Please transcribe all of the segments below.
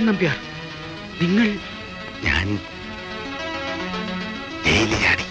നമ്പ്യാർ നിങ്ങൾ ഞാൻ ജയിലിൽ ചാടി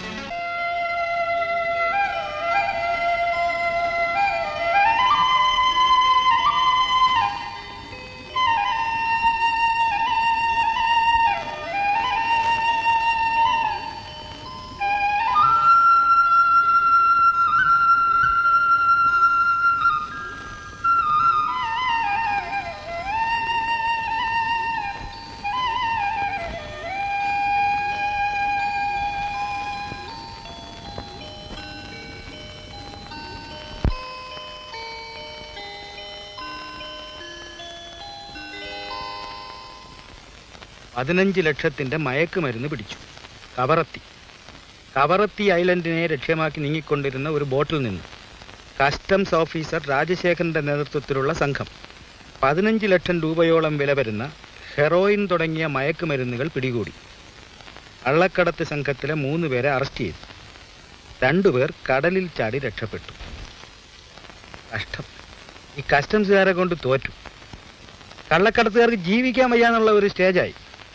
പതിനഞ്ച് ലക്ഷത്തിന്റെ മയക്കുമരുന്ന് പിടിച്ചു കവറത്തി കവറത്തി ഐലൻഡിനെ ലക്ഷ്യമാക്കി നീങ്ങിക്കൊണ്ടിരുന്ന ഒരു ബോട്ടിൽ നിന്ന് കസ്റ്റംസ് ഓഫീസർ രാജശേഖരന്റെ നേതൃത്വത്തിലുള്ള സംഘം പതിനഞ്ച് ലക്ഷം രൂപയോളം വില വരുന്ന ഹെറോയിൻ തുടങ്ങിയ മയക്കുമരുന്നുകൾ പിടികൂടി കള്ളക്കടത്ത് സംഘത്തിലെ മൂന്ന് പേരെ അറസ്റ്റ് ചെയ്തു രണ്ടുപേർ കടലിൽ ചാടി രക്ഷപ്പെട്ടു കഷ്ടം ഈ കസ്റ്റംസുകാരെ കൊണ്ട് തോറ്റു കള്ളക്കടത്തുകാർക്ക് ജീവിക്കാൻ വയ്യാന്നുള്ള ഒരു സ്റ്റേജായി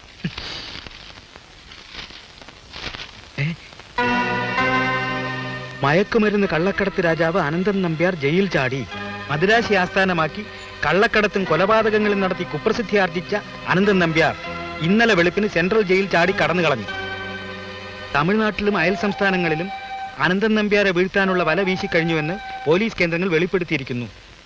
ഏ? മയക്കുമരുന്ന് കള്ളക്കടത്ത് രാജാവ് അനന്തൻ നമ്പ്യാർ ജയിൽ ചാടി മദിരാശി ആസ്ഥാനമാക്കി കള്ളക്കടത്തും കൊലപാതകങ്ങളും നടത്തി കുപ്രസിദ്ധി ആർജിച്ച അനന്തൻ നമ്പ്യാർ ഇന്നലെ വെളുപ്പിന് സെൻട്രൽ ജയിൽ ചാടി കടന്നു കളഞ്ഞു തമിഴ്നാട്ടിലും അയൽ സംസ്ഥാനങ്ങളിലും അനന്തൻ നമ്പ്യാരെ വീഴ്ത്താനുള്ള വല വീശിക്കഴിഞ്ഞുവെന്ന് പോലീസ് കേന്ദ്രങ്ങൾ വെളിപ്പെടുത്തിയിരിക്കുന്നു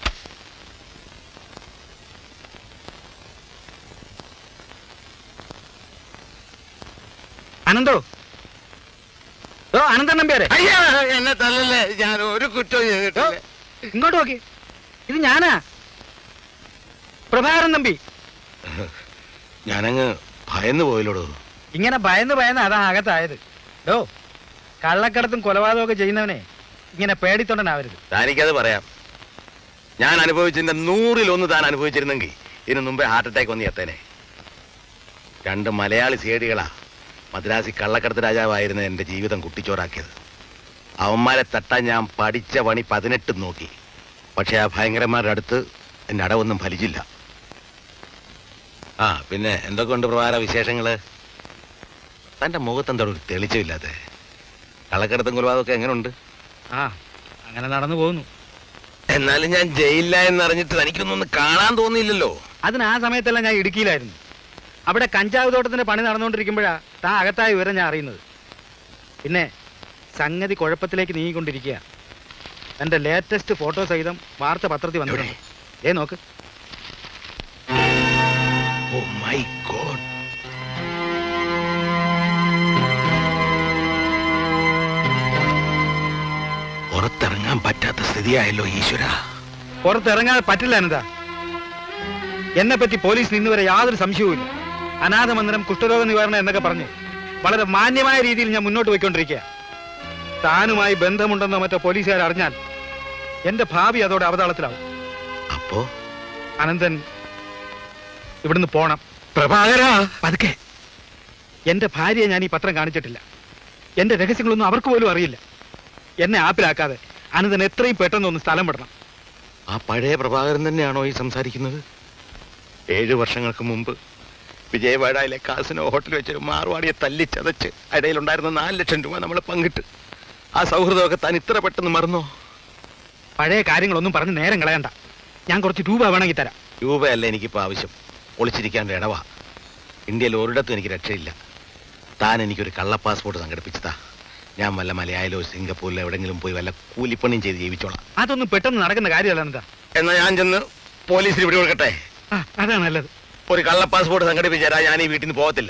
അനന്തോ ഓ അനന്തൻ നമ്പ്യാരെ അയ്യാ എന്നെ തല്ലല്ലേ ഞാൻ ഒരു കുറ്റവും ഓ, ചെയ്തിട്ടില്ല ഇങ്ങോട്ട് നോക്കി ഇത് ഞാനാ പ്രഭാകരൻ നമ്പി ഞാനങ്ങ് ഭയന്ന് പോയില്ലോടോ ഇങ്ങനെ ഭയന്ന് ഭയന്ന് അതാ അകത്തായത് ഡോ കള്ളക്കടത്തും കൊലപാതകമൊക്കെ ചെയ്യുന്നവനെ ഇങ്ങനെ പേടിത്തൊണ്ടനാവരുത് താനിക്കത് പറയാം ഞാൻ അനുഭവിച്ചതിന്റെ നൂറിലൊന്ന് താൻ അനുഭവിച്ചിരുന്നെങ്കിൽ ഇതിനു മുമ്പേ ഹാർട്ട് അറ്റാക്ക് വന്ന് എത്തേനെ രണ്ട് മലയാളി സേടികളാ മദ്രാസി കള്ളക്കടത്ത് രാജാവായിരുന്ന എന്റെ ജീവിതം കുട്ടിച്ചോറാക്കിയത് അവന്മാരെ തട്ടാൻ ഞാൻ പഠിച്ച പണി പതിനെട്ട് നോക്കി പക്ഷെ ആ ഭയങ്കരന്മാരുടെ അടുത്ത് എന്റെ അടവൊന്നും ഫലിച്ചില്ല ആ പിന്നെ എന്തൊക്കെ ഉണ്ട് പ്രഭാര വിശേഷങ്ങള് തന്റെ മുഖത്തെന്താ ഒരു തെളിച്ചമില്ലാതെ കള്ളക്കടത്തും കൊലപാതകമൊക്കെ എങ്ങനെയുണ്ട് ആ അങ്ങനെ നടന്നു പോകുന്നു എന്നാലും ഞാൻ ജയിലില്ല എന്നറിഞ്ഞിട്ട് തനിക്കൊന്നും ഒന്ന് കാണാൻ തോന്നിയില്ലല്ലോ അതിന് ആ സമയത്തെല്ലാം ഞാൻ ഇടുക്കിയിലായിരുന്നു അവിടെ കഞ്ചാവ് തോട്ടത്തിന്റെ പണി നടന്നുകൊണ്ടിരിക്കുമ്പോഴാ താ അകത്തായ വിവരം ഞാൻ അറിയുന്നത് പിന്നെ സംഗതി കുഴപ്പത്തിലേക്ക് നീങ്ങിക്കൊണ്ടിരിക്കുക എന്റെ ലേറ്റസ്റ്റ് ഫോട്ടോ സഹിതം വാർത്ത പത്രത്തിൽ വന്നിട്ടുണ്ട് ഏ നോക്ക് ഓ മൈ ഗോഡ് പുറത്തിറങ്ങാൻ പറ്റാത്ത സ്ഥിതിയായല്ലോ ഈശ്വര പുറത്തിറങ്ങാൻ പറ്റില്ല അനന്ത എന്നെ പറ്റി പോലീസിന് ഇന്നുവരെ യാതൊരു സംശയവുമില്ല അനാഥ മന്ദിരം കുഷ്ഠരോഗ നിവാരണം എന്നൊക്കെ പറഞ്ഞ് വളരെ മാന്യമായ രീതിയിൽ ഞാൻ മുന്നോട്ട് പോയിക്കൊണ്ടിരിക്കുക താനുമായി ബന്ധമുണ്ടെന്നോ മറ്റോ പോലീസുകാർ അറിഞ്ഞാൽ എന്റെ ഭാവി അതോടെ അവതാളത്തിലാവും അപ്പോ അനന്തൻ ഇവിടുന്ന് പോണം പ്രഭാകരാ പതുക്കെ എന്റെ ഭാര്യയെ ഞാൻ ഈ പത്രം കാണിച്ചിട്ടില്ല എന്റെ രഹസ്യങ്ങളൊന്നും അവർക്ക് പോലും അറിയില്ല എന്നെ ആപ്പിലാക്കാതെ അനന്തൻ എത്രയും പെട്ടെന്ന് ഒന്ന് സ്ഥലം വിടണം ആ പഴയ പ്രഭാകരൻ തന്നെയാണോ ഈ സംസാരിക്കുന്നത് ഏഴു വർഷങ്ങൾക്ക് മുമ്പ് വിജയവാഡയിലെ കാസിനോ ഹോട്ടലിൽ വെച്ചൊരു മാർവാടിയെ തല്ലിച്ചതച്ച് ഇടയിലുണ്ടായിരുന്ന നാല് ലക്ഷം രൂപ നമ്മൾ പങ്കിട്ട് ആ സൗഹൃദമൊക്കെ താൻ ഇത്ര പെട്ടെന്ന് മറന്നോ പഴയ കാര്യങ്ങളൊന്നും പറഞ്ഞ് നേരം കളയണ്ട ഞാൻ കുറച്ച് രൂപ വേണമെങ്കിൽ തരാം രൂപയല്ല എനിക്കിപ്പോൾ ആവശ്യം ഒളിച്ചിരിക്കാൻ ഒരു ഇടവാ ഇന്ത്യയിൽ ഒരിടത്തും എനിക്ക് രക്ഷയില്ല താൻ എനിക്കൊരു കള്ള പാസ്പോർട്ട് സംഘടിപ്പിച്ചതാ ഞാൻ വല്ല മലയാളിലോ സിംഗപ്പൂരിലോ എവിടെങ്കിലും പോയി വല്ല കൂലിപ്പണിയും ചെയ്ത് ജീവിച്ചോളാം അതൊന്നും പെട്ടെന്ന് നടക്കുന്ന കാര്യമല്ല എന്താ എന്നാ ഞാൻ ചെന്ന് പോലീസിന് ഇവിടെ കൊടുക്കട്ടെ ആ അതാണ് നല്ലത് ഒരു കള്ള പാസ്പോർട്ട് സംഘടിപ്പിച്ച് തരാൻ ഞാൻ ഈ വീട്ടിൽ നിന്ന് പോകത്തില്ല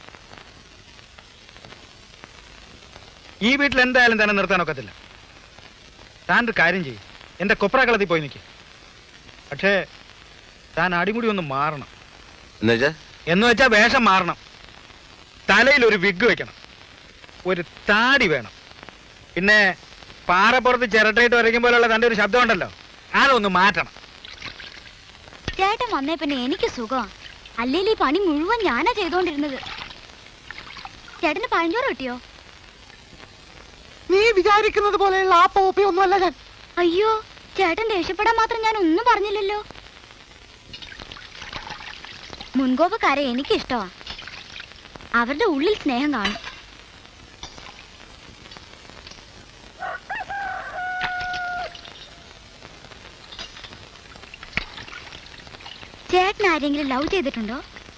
ഈ വീട്ടിൽ എന്തായാലും തന്നെ നിർത്താൻ ഒക്കത്തില്ല താൻ ഒരു കാര്യം ചെയ്യും എന്റെ കൊപ്രാക്കളത്തിൽ പോയി നിൽക്കും പക്ഷേ താൻ അടിമുടി ഒന്ന് മാറണം എന്നുവെച്ചാ എന്ന് വെച്ചാൽ വേഷം മാറണം തലയിൽ ഒരു വിഗ് വെക്കണം ഒരു താടി വേണം പിന്നെ പാറപ്പുറത്ത് ചിരട്ടയിട്ട് വരയ്ക്കും പോലുള്ള തന്റെ ഒരു ശബ്ദം ഉണ്ടല്ലോ അതൊന്ന് മാറ്റണം ചേട്ടൻ വന്നേ പിന്നെ എനിക്ക് സുഖം അല്ലെങ്കിൽ ഈ പണി മുഴുവൻ ഞാനാ ചെയ്തോണ്ടിരുന്നത് ചേട്ടന് പഴഞ്ചോറ് കിട്ടിയോ നീ വിചാരിക്കുന്നത് പോലെയുള്ള ആ പോപ്പി ഒന്നുമല്ല ഞാൻ അയ്യോ ചേട്ടൻ ദേഷ്യപ്പെടാൻ മാത്രം ഞാൻ ഒന്നും പറഞ്ഞില്ലല്ലോ മുൻകോപക്കാരെ എനിക്കിഷ്ടമാ അവരുടെ ഉള്ളിൽ സ്നേഹം കാണും ചേട്ടൻ ആരെങ്കിലും ലവ് ചെയ്തിട്ടുണ്ടോ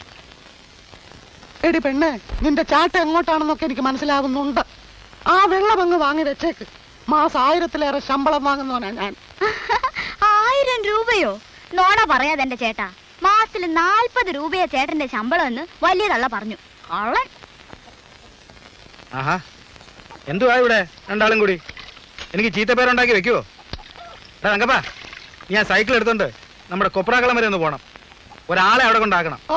എടി പെണ്ണെ നിന്റെ ചാട്ട എങ്ങോട്ടാണെന്നൊക്കെ എനിക്ക് മനസ്സിലാവുന്നുണ്ട് ആ വെള്ളം അങ്ങ് വാങ്ങി വെച്ചേക്ക് മാസം ആയിരത്തിലേറെ ശമ്പളം വാങ്ങുന്നവനാ ഞാൻ ആയിരം രൂപയോ നോണ പറയാതെ എന്റെ ചേട്ടാ മാസത്തിൽ നാൽപ്പത് രൂപയാ ചേട്ടന്റെ ശമ്പളം എന്ന് വലിയ തള്ള പറഞ്ഞു കള്ളൻ ആഹാ എന്തുവാ ഇവിടെ രണ്ടാളും കൂടി എനിക്ക് ചീത്തപ്പേരുണ്ടാക്കി വെക്കുവോ എടാ തങ്കപ്പാ നീ ആ സൈക്കിൾ എടുത്തോണ്ട് നമ്മുടെ കൊപ്രാക്കളം വരെ ഒന്ന് പോണം ഒരാളെ അവിടെ കൊണ്ടാക്കണം ഓ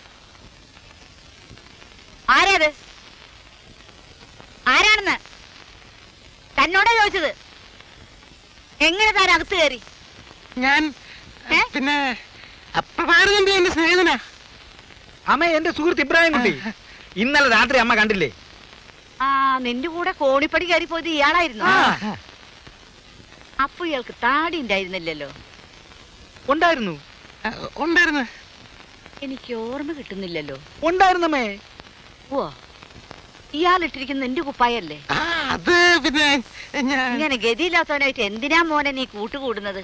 ആരേത് ആരാണെന്ന് തന്നോടാ ചോദിച്ചത് എങ്ങനെ താൻ അകത്ത് കയറി ഞാൻ ഏ? പിന്നെ പ്രഭാകരൻ എന്റെ സ്നേഹിതനാ അമ്മ എന്റെ സുഹൃത്ത് ഇബ്രാഹിം കുട്ടി ഇന്നലെ രാത്രി അമ്മ കണ്ടില്ലേ ആ നിന്റെ കൂടെ കോണിപ്പടി കയറി പോയത് ഇയാളായിരുന്നു ആ, അപ്പൊ ഇയാൾക്ക് താടി ഉണ്ടായിരുന്നില്ലല്ലോ ഉണ്ടായിരുന്നു ഉണ്ടായിരുന്നു എനിക്ക് ഓർമ്മ കിട്ടുന്നില്ലല്ലോ ഉണ്ടായിരുന്നമ്മേ ഓ ഇയാൾ ഇട്ടിരിക്കുന്ന നിന്റെ കുപ്പായല്ലേ ആ അത് പിന്നെ ഞാൻ ഇങ്ങനെ ഗതിയില്ലാത്തവനായിട്ട് എന്തിനാ മോനെ നീ കൂട്ടുകൂടുന്നത്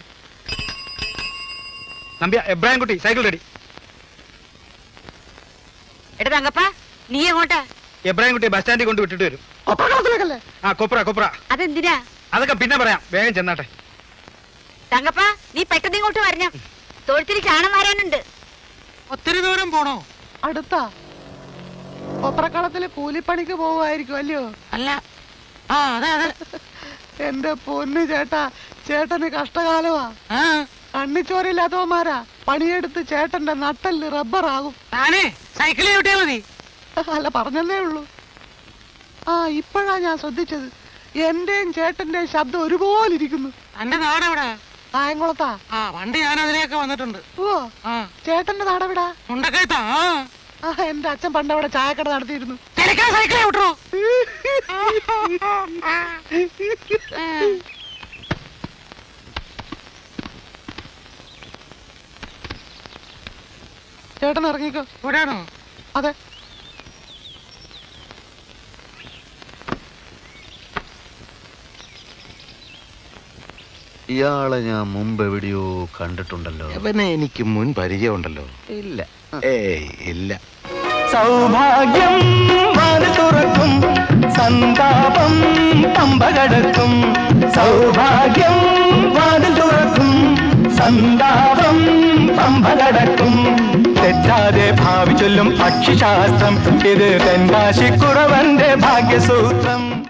നമ്പ്യ ഇബ്രാഹിം കുട്ടി സൈക്കിൾ റെഡി എടാ തങ്കപ്പ നീ എങ്ങോട്ടാ ഇബ്രാഹിം കുട്ടി ബസ് സ്റ്റാൻഡിൽ കൊണ്ട് വിട്ടിട്ട് വരും ഒപ്പക്കാലത്തിലേക്കല്ലേ ആ കൊപ്ര കൊപ്ര അതെന്തിനാ അതൊക്കെ പിന്നെ പറയാം വേഗം ചെന്നാട്ടെ തങ്കപ്പ നീ പെട്ടെന്ന് ഇങ്ങോട്ട് വരണം തൊഴുത്തിൽ ചാണം വരാനുണ്ട് ഒത്തിരി ദൂരം പോണോ അടുത്താ ഒപ്പറക്കളത്തില് കൂലിപ്പണിക്ക് പോവുമായിരിക്കും അല്ലയോ അല്ല ആ അതെ അതെ എന്റെ പൊന്നു ചേട്ടാ ചേട്ടന് കഷ്ടകാലമാ കണ്ണിച്ചോരില്ലാത്തവന്മാരാ പണിയെടുത്ത് ചേട്ടന്റെ നട്ടല് റബ്ബറാകും താനേ സൈക്കിളിൽ ചവിട്ടിയാ മതി അല്ല പറഞ്ഞതേ ഉള്ളൂ ആ ഇപ്പോഴാ ഞാൻ ശ്രദ്ധിച്ചത് എന്റെയും ചേട്ടന്റെയും ശബ്ദം ഒരുപോലെ ഇരിക്കുന്നു തന്റെ നാടെവിടെ കായംകുളത്താ ആ പണ്ട് ഞാൻ അതിലേക്ക് വന്നിട്ടുണ്ട് ഓ ആ ചേട്ടന്റെ നാടവിടാ മുണ്ടക്കയത്താ ആ ആ എന്റെ അച്ഛൻ പണ്ട് അവിടെ ചായക്കട നടത്തിയിരുന്നു തിരക്കാൻ സൈക്കിൾ ചവിട്ടോ ചേട്ടൻ ഇറങ്ങിക്കോ ഇവിടെയാണോ അതെ ഇയാളെ ഞാൻ മുമ്പ് എവിടെയോ കണ്ടിട്ടുണ്ടല്ലോ അവനെ എനിക്ക് മുൻ പരിചയമുണ്ടല്ലോ ഇല്ല ഏയ് ഇല്ല സൗഭാഗ്യം വാതിൽ തുറക്കും സന്താപം പമ്പ കടക്കും സൗഭാഗ്യം വാതിൽ തുറക്കും സന്താപം പമ്പ കടക്കും തെറ്റാതെ ഭാവി ചൊല്ലും പക്ഷിശാസ്ത്രം ഇത് തെൻകാശിക്കുറവന്റെ ഭാഗ്യസൂത്രം